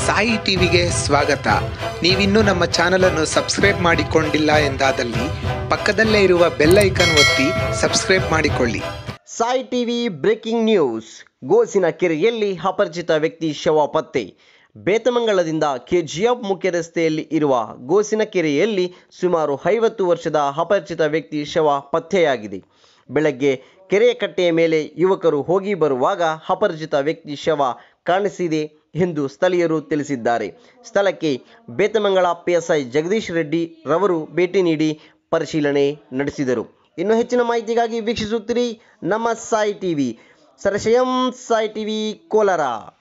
ಸಾಯಿ ಟಿವಿಗೆ ಸ್ವಾಗತ ನೀವಿನ್ನೂ ನಮ್ಮ ಚಾನಲನ್ನು ಸಬ್ಸ್ಕ್ರೈಬ್ ಮಾಡಿಕೊಂಡಿಲ್ಲ ಎಂದಾದಲ್ಲಿ ಪಕ್ಕದಲ್ಲೇ ಇರುವ ಬೆಲ್ ಐಕನ್ ಒತ್ತಿ ಸಬ್ಸ್ಕ್ರೈಬ್ ಮಾಡಿಕೊಳ್ಳಿ ಸಾಯಿ ಟಿವಿ ಬ್ರೇಕಿಂಗ್ ನ್ಯೂಸ್ ಗೋಸಿನ ಕೆರೆಯಲ್ಲಿ ಅಪರಿಚಿತ ವ್ಯಕ್ತಿ ಶವ ಪತ್ತೆ ಬೇತಮಂಗಲದಿಂದ ಕೆಜಿಎಫ್ ಮುಖ್ಯ ರಸ್ತೆಯಲ್ಲಿ ಇರುವ ಗೋಸಿನ ಕೆರೆಯಲ್ಲಿ ಸುಮಾರು ಐವತ್ತು ವರ್ಷದ ಅಪರಿಚಿತ ವ್ಯಕ್ತಿ ಶವ ಪತ್ತೆಯಾಗಿದೆ ಬೆಳಗ್ಗೆ ಕೆರೆಯ ಕಟ್ಟೆಯ ಮೇಲೆ ಯುವಕರು ಹೋಗಿ ಬರುವಾಗ ಅಪರಿಚಿತ ವ್ಯಕ್ತಿ ಶವ ಕಾಣಿಸಿದೆ ಎಂದು ಸ್ಥಳೀಯರು ತಿಳಿಸಿದ್ದಾರೆ ಸ್ಥಳಕ್ಕೆ ಬೇತಮಂಗಲ ಪಿಎಸ್ಐ ಜಗದೀಶ್ ರೆಡ್ಡಿ ರವರು ಭೇಟಿ ನೀಡಿ ಪರಿಶೀಲನೆ ನಡೆಸಿದರು ಇನ್ನು ಹೆಚ್ಚಿನ ಮಾಹಿತಿಗಾಗಿ ವೀಕ್ಷಿಸುತ್ತೀರಿ ನಮ್ಮ ಸಾಯಿ ಟಿವಿ ಸರಶಯಂ ಸಾಯಿ ಟಿವಿ ಕೋಲಾರ